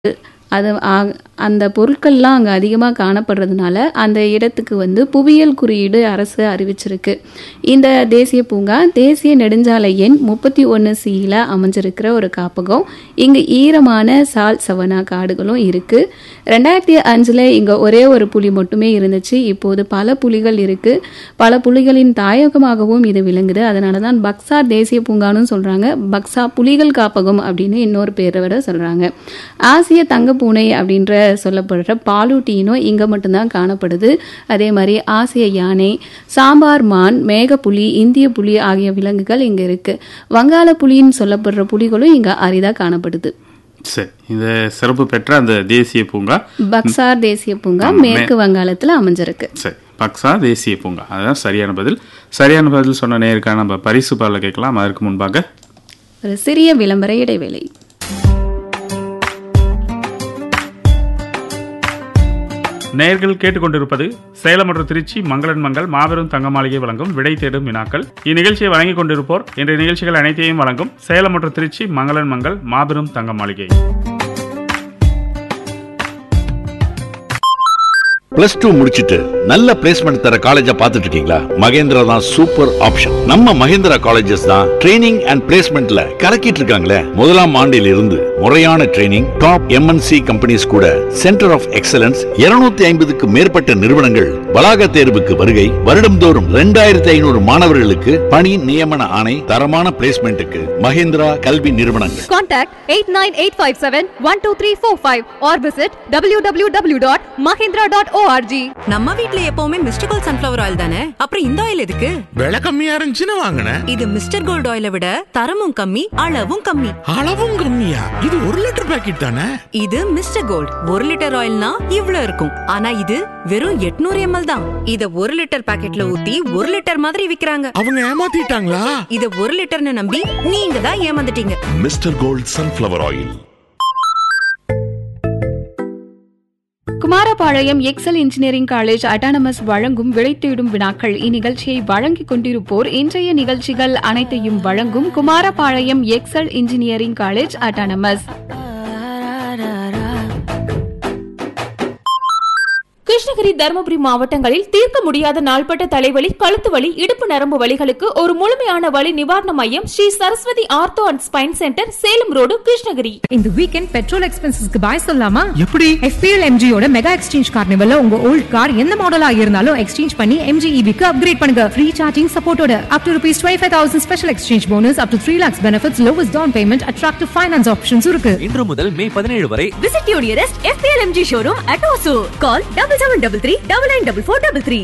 அது ஆ- அந்த பொருட்கள்லாம் அங்கே அதிகமாக காணப்படுறதுனால அந்த இடத்துக்கு வந்து புவியியல் குறியீடு அரசு அறிவிச்சிருக்கு இந்த தேசிய பூங்கா தேசிய நெடுஞ்சாலை எண் முப்பத்தி ஒன்று சியில் அமைஞ்சிருக்கிற ஒரு காப்பகம் இங்கே ஈரமான சால் சவனா காடுகளும் இருக்குது ரெண்டாயிரத்தி அஞ்சில் இங்கே ஒரே ஒரு புலி மட்டுமே இருந்துச்சு இப்போது பல புலிகள் இருக்குது பல புலிகளின் தாயகமாகவும் இது விளங்குது அதனால தான் பக்சா தேசிய பூங்கான்னு சொல்கிறாங்க பக்சா புலிகள் காப்பகம் அப்படின்னு இன்னொரு பேரோட சொல்கிறாங்க ஆசிய தங்கப்பூனை அப்படின்ற சொல்லப்படுற பாலூட்டியினோ இங்கே மட்டும்தான் காணப்படுது அதே மாதிரி ஆசிய யானை சாம்பார் மான் மேகப்புலி இந்திய புலி ஆகிய விலங்குகள் இங்கே இருக்குது வங்காள புலின்னு சொல்லப்படுற புலிகளும் இங்கே அரிதாக காணப்படுது சரி இந்த சிறப்பு பெற்ற அந்த தேசிய பூங்கா பக்சார் தேசிய பூங்கா மேற்கு வங்காளத்தில் அமைஞ்சிருக்கு சரி பக்ஸா தேசிய பூங்கா அதுதான் சரியான பதில் சரியான பதில் சொன்ன நேருக்கான நம்ம பரிசு பாடல கேட்கலாம் அதற்கு முன்பாக ஒரு சிறிய விளம்பர இடைவேளை நேயர்கள் கேட்டுக்கொண்டிருப்பது சேலம் மற்றும் திருச்சி மங்களன் மங்கள் மாபெரும் தங்க மாளிகை வழங்கும் விடை தேடும் வினாக்கள் இந்நிகழ்ச்சியை வழங்கிக் கொண்டிருப்போர் இன்றைய நிகழ்ச்சிகள் அனைத்தையும் வழங்கும் சேலம் மற்றும் திருச்சி மங்களன் மங்கள் மாபெரும் தங்க மாளிகை பிளஸ் டூ முடிச்சிட்டு நல்ல பிளேஸ்மெண்ட் தர காலேஜா பார்த்துட்டு இருக்கீங்களா மகேந்திரா தான் சூப்பர் ஆப்ஷன் நம்ம மகேந்திரா காலேஜஸ் தான் ட்ரைனிங் அண்ட் பிளேஸ்மெண்ட்ல கலக்கிட்டு இருக்காங்களே முதலாம் ஆண்டில் இருந்து முறையான ட்ரைனிங் டாப் எம்என்சி கம்பெனிஸ் கூட சென்டர் ஆஃப் எக்ஸலன்ஸ் 250 ஐம்பதுக்கு மேற்பட்ட நிறுவனங்கள் வளாக தேர்வுக்கு வருகை வருடம்தோறும் ரெண்டாயிரத்தி ஐநூறு மாணவர்களுக்கு பணி நியமன ஆணை தரமான பிளேஸ்மெண்ட்டுக்கு மகேந்திரா கல்வி நிறுவனங்கள் Contact 89857-12345 or visit www.mahindra.org. நம்ம வீட்ல எப்பவுமே மிஸ்டர் கோல்ட் சன்ஃபிளவர் ஆயில் தானே அப்புறம் இந்த ஆயில் எதுக்கு விலை கம்மியா இருந்துச்சுன்னு வாங்கினேன் இது மிஸ்டர் கோல்ட் ஆயிலை விட தரமும் கம்மி அளவும் கம்மி அளவும் கம்மியா இது ஒரு லிட்டர் பாக்கெட் தானே இது மிஸ்டர் கோல்ட் ஒரு லிட்டர் ஆயில்னா இவ்ளோ இருக்கும் ஆனா இது வெறும் 800 எம்எல் தான் இத ஒரு லிட்டர் பாக்கெட்ல ஊத்தி ஒரு லிட்டர் மாதிரி விக்கிறாங்க அவங்க ஏமாத்திட்டாங்களா இத ஒரு லிட்டர்னு நம்பி நீங்க தான் ஏமாந்துட்டீங்க Mister Gold sunflower oil Kumarapalayam Excel engineering college autonomous வழங்கும் விடை தேடும் வினாக்கள் இந்நிகழ்ச்சியை வழங்கிக் கொண்டிருப்போர் இன்றைய நிகழ்ச்சிகள் அனைத்தையும் வழங்கும் Kumarapalayam Excel engineering college autonomous Krishnagiri Dharmapuri மாவட்டங்களில் தீர்க்க முடியாத நாள்பட்ட தலைவலி கழுத்து வலி இடுப்பு நரம்பு வலிகளுக்கு ஒரு முழுமையான வலி நிவாரண மையம் Shri Saraswathi ortho and spine centre Salem road Krishnagiri இந்த வீக்கெண்ட் பெட்ரோல் எக்ஸ்பென்சஸ்க்கு பாய் சொல்லலாமா எப்படி FPL MG யோட மெகா எக்ஸ்சேஞ்ச் கார்னிவல்ல உங்க ஓல்ட் கார் எந்த மாடலா இருந்தாலும் எக்ஸ்சேஞ்ச் பண்ணி MG EV-க்கு அப்கிரேட் பண்ணுங்க ஃப்ரீ சார்ஜிங் சப்போர்ட்டோட up to rupees twenty five thousand special exchange bonus up to three lakhs benefits lowest down payment attractive finance options இருக்கு இன்று முதல் மே பதினேழு வரை Visit your nearest FPL MG showroom at Osu. Call double seven double three double nine double four double three.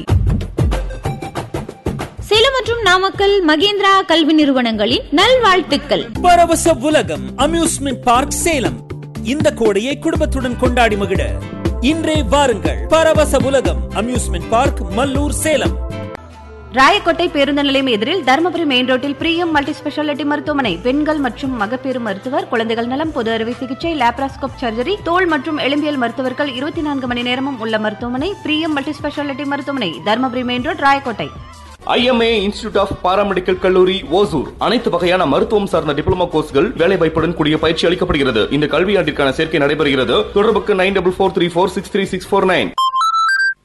Salem மற்றும் நாமக்கல் மகேந்திரா கல்வி நிறுவனங்களின் நல்வாழ்த்துக்கள் பரவச உலகம் அம்யூஸ்மெண்ட் பார்க் சேலம் இந்த கோடையை குடும்பத்துடன் கொண்டாடி மகிழ இன்றே வாருங்கள் பரவச உலகம் அம்யூஸ்மெண்ட் பார்க் மல்லூர் சேலம் ராயக்கோட்டை பேருந்து நிலையம் எதிரில் தருமபுரி மெயின் ரோட்டில் பிரியம் மல்டி ஸ்பெஷாலிட்டி மருத்துவமனை பெண்கள் மற்றும் மகப்பேறு மருத்துவர் குழந்தைகள் நலம் பொது அறுவை சிகிச்சை லேப்ராஸ்கோப் சர்ஜரி தோல் மற்றும் எலும்பியல் மருத்துவர்கள் இருபத்தி நான்கு மணி நேரமும் உள்ள மருத்துவமனை பிரியம் மல்டி ஸ்பெஷாலிட்டி மருத்துவமனை Dharmapuri main road Rayakottai IMA institute of paramedical கல்லூரி ஓசூர் அனைத்து வகையான மருத்துவம் சார்ந்த டிப்ளமோ கோர்ஸ்கள் வேலை வாய்ப்புடன் கூடிய பயிற்சி அளிக்கப்படுகிறது இந்த கல்வியாண்டிற்கான சேர்க்கை நடைபெறுகிறது தொடர்புக்கு nine double four three four six three six four nine